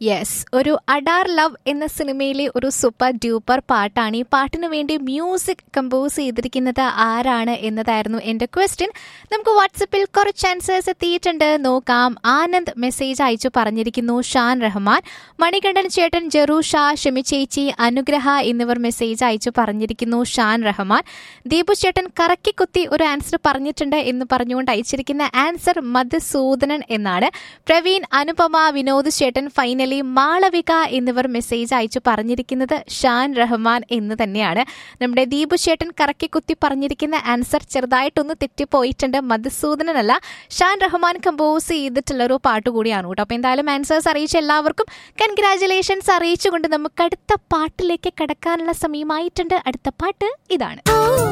yes ഒരു അഡാർ love എന്ന സിനിമയിലെ ഒരു സൂപ്പർ ഡ്യൂപ്പർ പാട്ടാണ് ഈ പാട്ടിന് വേണ്ടി മ്യൂസിക് കമ്പോസ് ചെയ്തിരിക്കുന്നത് ആരാണ് എന്നതായിരുന്നു എൻ്റെ ക്വസ്റ്റ്യൻ നമുക്ക് വാട്സപ്പിൽ കുറച്ച് ആൻസേഴ്സ് എത്തിയിട്ടുണ്ട് നോക്കാം ആനന്ദ് മെസ്സേജ് അയച്ചു പറഞ്ഞിരിക്കുന്നു ഷാൻ റഹ്മാൻ മണികണ്ഠൻ ചേട്ടൻ ജെറു ഷാ ഷെമി ചേച്ചി അനുഗ്രഹ എന്നിവർ മെസ്സേജ് അയച്ചു പറഞ്ഞിരിക്കുന്നു ഷാൻ റഹ്മാൻ ദീപു ചേട്ടൻ കറക്കിക്കുത്തി ഒരു ആൻസർ പറഞ്ഞിട്ടുണ്ട് എന്ന് പറഞ്ഞുകൊണ്ട് അയച്ചിരിക്കുന്ന ആൻസർ മധുസൂദനൻ എന്നാണ് പ്രവീൺ അനുപമ വിനോദ് ചേട്ടൻ ഫൈനലി മാളവിക എന്നിവർ മെസ്സേജ് അയച്ചു പറഞ്ഞിരിക്കുന്നത് ഷാൻ റഹ്മാൻ എന്ന് തന്നെയാണ് നമ്മുടെ ദീപു ചേട്ടൻ കറക്കിക്കുത്തി പറഞ്ഞിരിക്കുന്ന ആൻസർ ചെറുതായിട്ടൊന്ന് തെറ്റിപ്പോയിട്ടുണ്ട് മധുസൂദനനല്ല ഷാൻ റഹ്മാൻ കമ്പോസ് ചെയ്തിട്ടുള്ള ഒരു പാട്ട് കൂടിയാണ് കേട്ടോ അപ്പൊ എന്തായാലും ആൻസേഴ്സ് അറിയിച്ച എല്ലാവർക്കും കൺഗ്രാചുലേഷൻസ് അറിയിച്ചുകൊണ്ട് നമുക്ക് അടുത്ത പാട്ടിലേക്ക് കടക്കാനുള്ള സമയമായിട്ടുണ്ട് അടുത്ത പാട്ട് ഇതാണ്